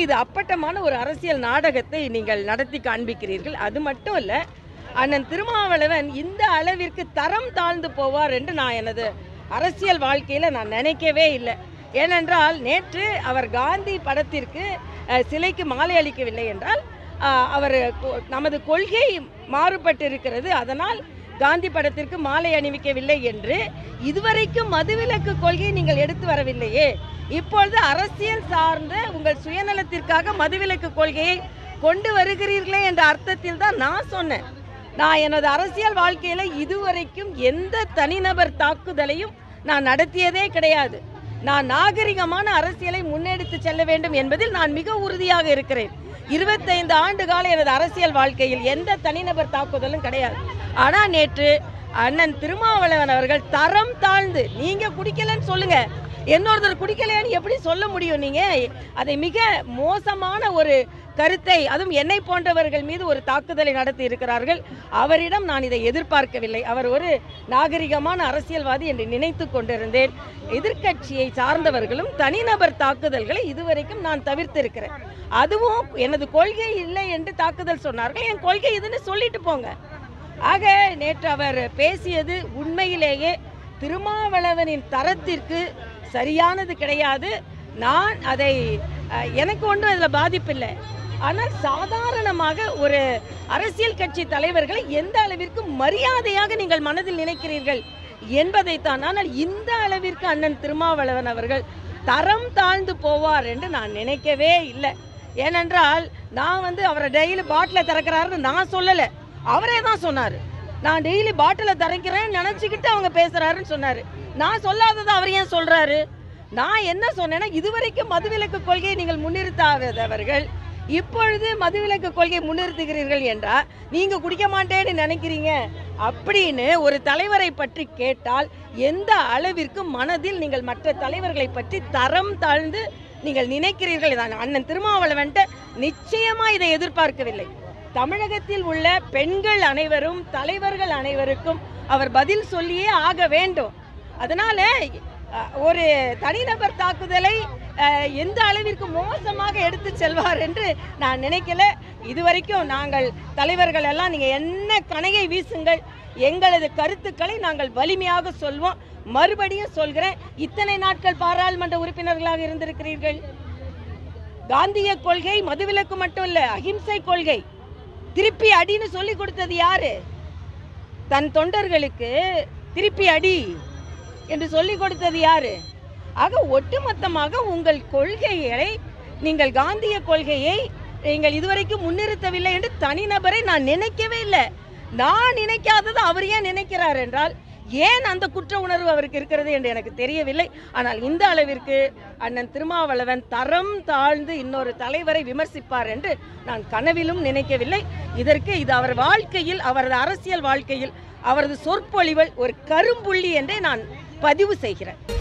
இது அப்பட்டமான ஒரு அரசியல் நாடகத்தை நீங்கள் நடத்தி காண்பிக்கிறீர்கள் அது மட்டும் இல்லை அண்ணன் திருமாவளவன் இந்த அளவிற்கு தரம் தாழ்ந்து போவார் என்று நான் எனது அரசியல் வாழ்க்கையில் நான் நினைக்கவே இல்லை ஏனென்றால் நேற்று அவர் காந்தி படத்திற்கு அஹ், சிலைக்கு மாலை அளிக்கவில்லை என்றால் அஹ், அவர் கொ- நமது கொள்கை மாறுபட்டிருக்கிறது அதனால் காந்தி படத்திற்கு மாலை அணிவிக்கவில்லை என்று இதுவரைக்கும் மதுவிலக்கு கொள்கையை நீங்கள் எடுத்து வரவில்லையே இப்பொழுது அரசியல் சார்ந்த உங்கள் சுயநலத்திற்காக மதுவிலக்கு கொள்கையை கொண்டு வருகிறீர்களே என்ற அர்த்தத்தில் தான் நான் சொன்னேன் நான் எனது அரசியல் வாழ்க்கையில இதுவரைக்கும் எந்த தனிநபர் தாக்குதலையும் நான் நடத்தியதே கிடையாது நான் நாகரிகமான அரசியலை முன்னெடுத்து செல்ல வேண்டும் என்பதில் நான் மிக உறுதியாக இருக்கிறேன் இருபத்தைந்து ஆண்டு கால எனது அரசியல் வாழ்க்கையில் எந்த தனிநபர் தாக்குதலும் கிடையாது ஆனா நேற்று அண்ணன் திருமாவளவன் அவர்கள் தரம் தாழ்ந்து நீங்க குடிக்கலன்னு சொல்லுங்க இன்னொருத்தர் குடிக்கலையான்னு எப்படி சொல்ல முடியும் நீங்க அதை மிக மோசமான ஒரு கருத்தை அதுவும் என்னை போன்றவர்கள் மீது ஒரு தாக்குதலை நடத்தி இருக்கிறார்கள் அவரிடம் நான் இதை எதிர்பார்க்கவில்லை அவர் ஒரு நாகரிகமான அரசியல்வாதி என்று நினைத்து கொண்டிருந்தேன் எதிர்க்கட்சியை சார்ந்தவர்களும் தனிநபர் தாக்குதல்களை இதுவரைக்கும் நான் தவிர்த்திருக்கிறேன் அதுவும் எனது கொள்கை இல்லை என்று தாக்குதல் சொன்னார்கள் என் கொள்கை இதுன்னு சொல்லிட்டு போங்க ஆக நேற்று அவர் பேசியது உண்மையிலேயே திருமாவளவனின் தரத்திற்கு சரியானது கிடையாது நான் அதை அஹ், எனக்கு ஒன்றும் அதில் பாதிப்பில்லை ஆனால் சாதாரணமாக ஒரு அரசியல் கட்சி தலைவர்களை எந்த அளவிற்கு மரியாதையாக நீங்கள் மனதில் நினைக்கிறீர்கள் என்பதைத்தான் ஆனால் இந்த அளவிற்கு அண்ணன் திருமாவளவன் அவர்கள் தரம் தாழ்ந்து போவார் என்று நான் நினைக்கவே இல்லை ஏனென்றால் நான் வந்து அவரை டெய்லி பாட்டில் திறக்கிறாருன்னு நான் சொல்லலை அவரே தான் சொன்னார் நான் டெய்லி பாட்டிலை திறக்கிறேன்னு நினச்சிக்கிட்டு அவங்க பேசுகிறாருன்னு சொன்னார் நான் சொல்லாததை அவர் ஏன் சொல்கிறாரு நான் என்ன சொன்னேன்னா இதுவரைக்கும் மதுவிலக்கு கொள்கையை நீங்கள் முன்னிறுத்தாதவர்கள் இப்பொழுது மதுவிலக்கு கொள்கை முன்னிறுத்துகிறீர்கள் என்றால் நீங்க குடிக்க மாட்டேன்னு நினைக்கிறீங்க அப்படின்னு ஒரு தலைவரை பற்றி கேட்டால் எந்த அளவிற்கு மனதில் நீங்கள் மற்ற தலைவர்களை பற்றி தரம் தாழ்ந்து நீங்கள் நினைக்கிறீர்கள் இதான் அண்ணன் திருமாவளவன்ட்ட நிச்சயமா இதை எதிர்பார்க்கவில்லை தமிழகத்தில் உள்ள பெண்கள் அனைவரும் தலைவர்கள் அனைவருக்கும் அவர் பதில் சொல்லியே ஆக வேண்டும் அதனால அஹ், ஒரு தனிநபர் தாக்குதலை அஹ், எந்த அளவிற்கு மோசமாக எடுத்து செல்வார் என்று நான் நினைக்கல இதுவரைக்கும் நாங்கள் தலைவர்கள் எல்லாம் நீங்க என்ன கணையை வீசுங்கள் எங்களது கருத்துக்களை நாங்கள் வலிமையாக சொல்வோம் மறுபடியும் சொல்கிறேன் இத்தனை நாட்கள் பாராளுமன்ற உறுப்பினர்களாக இருந்திருக்கிறீர்கள் காந்திய கொள்கை மதுவிலக்கு மட்டும் இல்ல அகிம்சை கொள்கை திருப்பி அடின்னு சொல்லி கொடுத்தது யாரு தன் தொண்டர்களுக்கு திருப்பி அடி என்று சொல்லி கொடுத்தது யாரு ஆக ஒட்டுமொத்தமாக உங்கள் கொள்கைகளை நீங்கள் காந்திய கொள்கையை நீங்கள் இதுவரைக்கும் முன்னிறுத்தவில்லை என்று தனிநபரை நான் நினைக்கவே இல்லை நான் நினைக்காதது அவர் ஏன் நினைக்கிறார் என்றால் ஏன் அந்த குற்ற உணர்வு அவருக்கு இருக்கிறது என்று எனக்கு தெரியவில்லை ஆனால் இந்த அளவிற்கு அண்ணன் திருமாவளவன் தரம் தாழ்ந்து இன்னொரு தலைவரை விமர்சிப்பார் என்று நான் கனவிலும் நினைக்கவில்லை இதற்கு இது அவர் வாழ்க்கையில் அவரது அரசியல் வாழ்க்கையில் அவரது சொற்பொழிவல் ஒரு கரும்புள்ளி என்றே நான் பதிவு செய்கிறேன்